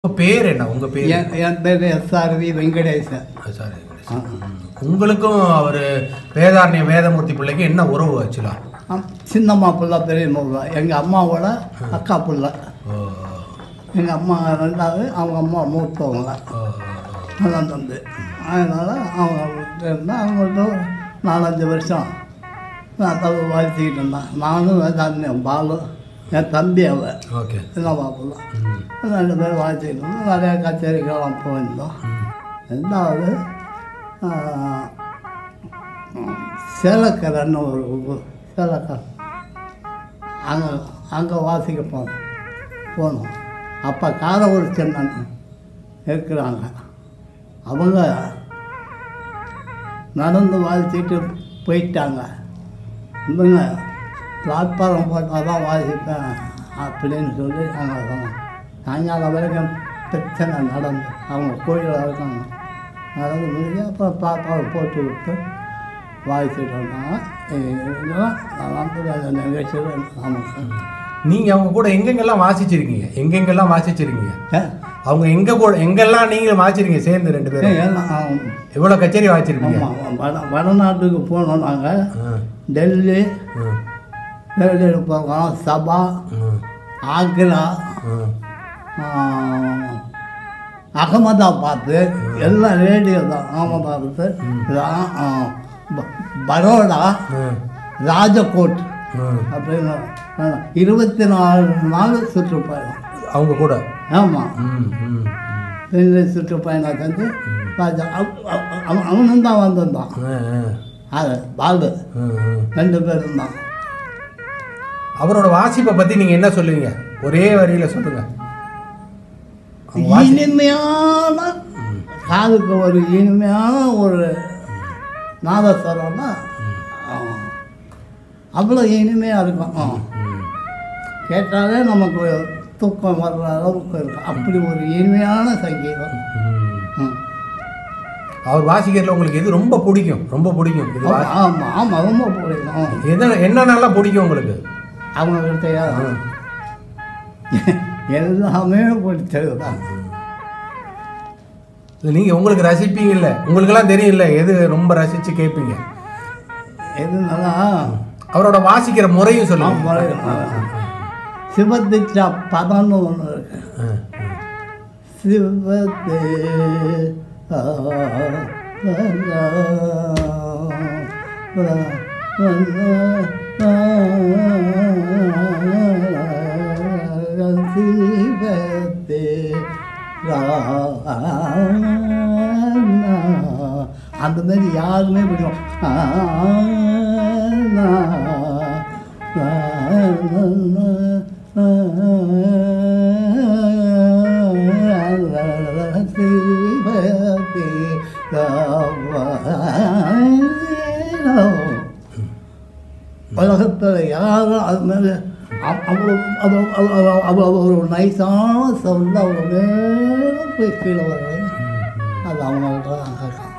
உங்க பேர் என்ன உங்க பேர் என் என் பேர் எஸ்ஆர்வி வெங்கடேசன் சாரி உங்களுக்கும் அவர் வேதாரண்ய வேதமூர்த்தி பிள்ளைக்கு என்ன உறவு ஆச்சுலா அம், சின்னம்மா புள்ள பெரியம்மா புள்ள எங்கள் அம்மாவோட அக்கா புள்ள ஓ எங்கள் அம்மா ரெண்டாவது அவங்க அம்மா மூத்தவங்க ஓ, அதான் தந்து அதனால் அவங்க வீட்டில் இருந்தால் அவங்கள்ட்ட நாலஞ்சு வருஷம் நான் தவிர வாழ்த்திக்கிட்டு இருந்தேன் நானும் வேதாரண்யம் பாலு என் தம்பி அவன் ஓகே சின்னம்மா புள்ள ம், ரெண்டு பேரும் வாழ்த்திக்கிட்டு இருந்தோம் நிறையா கச்சேரிக்கெல்லாம் போயிருந்தோம் ரெண்டாவது ஆஹ், சேலக்கரைன்னு ஒரு ஊர் சேலக்கரை அங்கே அங்கே வாசிக்க போனோம் போனோம் அப்போ காரவூர் சென்னன் இருக்கிறாங்க அவங்க நடந்து வாழ்த்திட்டு போயிட்டாங்க இவங்க பிளாட்ஃபாரம் போட்டால் தான் வாசிப்பேன் அப்படின்னு சொல்லி அங்கே சொன்னாங்க சாயங்காலம் வரைக்கும் பிரச்சனை நடந்து அவங்க கோயிலில் இருக்காங்க நடந்து முடிஞ்சு அப்புறம் பிளாட்ஃபாரம் போட்டு விட்டு வாசிச்சுட்டு வந்தாங்க இதெல்லாம் நான் வந்து அந்த நிகழ்ச்சியில் நமக்கு நீங்க அவங்க கூட எங்கெங்கெல்லாம் வாசிச்சிருக்கீங்க எங்கெங்கெல்லாம் வாசிச்சிருக்கீங்க ஏ, அவங்க எங்க கூட எங்கெல்லாம் நீங்க வாசிச்சிருக்கீங்க சேர்ந்து ரெண்டு பேரும் ஏன்னா, ஆம், எவ்வளவு கச்சேரி வாசிச்சிருக்கீங்க ஆமாம் வட வடநாட்டுக்கு போனோம் நாங்கள் ஆ, டெல்லி ம், டெல்லியில் போகிறோம் சபா ம், ஆக்ரா ம். ஆஹ், அகமதாபாத்து எல்லாம் ரேடியோ தான் அகமதாபாத்து ரா- ஆஹ், ப- பரோடா ம், ராஜகோட் ம். அப்படின்னு ஆஹ், இருபத்தி நாலு நாள் சுற்றுப்பயணம் அவங்க கூட ஆமாம் ம், ம், ரெண்டு சுற்றுப்பயணம் செஞ்சு ராஜா அவ- அவ- அவன் அவனும் தான் வந்திருந்தான் ம், ம், அது பாலு ம், ம். ரெண்டு பேரும் தான் அவரோட வாசிப்பை பத்தி நீங்க என்ன சொல்லுவீங்க ஒரே வரியில சொல்லுங்க அவங்க வாசி- இனிமையான காதுக்கு ஒரு இனிமையான ஒரு நாதஸ்வரம்னா அவ்வளோ இனிமையாக இருக்கும் ஆ. ம், கேட்டாலே நமக்கு தூக்கம் வர்ற அளவுக்கு இருக்கும் அப்படி ஒரு இனிமையான சங்கீதம் ம். ம். அவர் வாசிக்கிறதுல உங்களுக்கு எது ரொம்ப பிடிக்கும் ரொம்ப பிடிக்கும் இது வா- ஆமாம் ஆமாம் ரொம்ப பிடிக்கும் எது என்னென்னலாம் பிடிக்கும் உங்களுக்கு அவங்க கிட்டயா எல்லாமே பிடிச்சது தான் இல்லை நீங்கள் உங்களுக்கு ரசிப்பீங்கல்ல உங்களுக்கெல்லாம் தெரியும்ல எது ரொம்ப ரசித்து கேட்பீங்க எதுனால அவரோட வாசிக்கிற முறையும் சொல்லுங்க சிவதிச்சா பதம்னு ஒன்று இருக்கு ஆ, சிவத்தே சிவத்தே அந்த மாதிரி யாருமே பிடிக்கும் உலகத்தில் யாரும் அது மேலே அவ்வளோ அது அவ்வளோ அவ்வளோ ஒரு நைஸான சவுண்டு அவ்வளோ மேலே போய் கீழே வர்றது அது அவங்கள்ட்ட தான் கேட்கணும்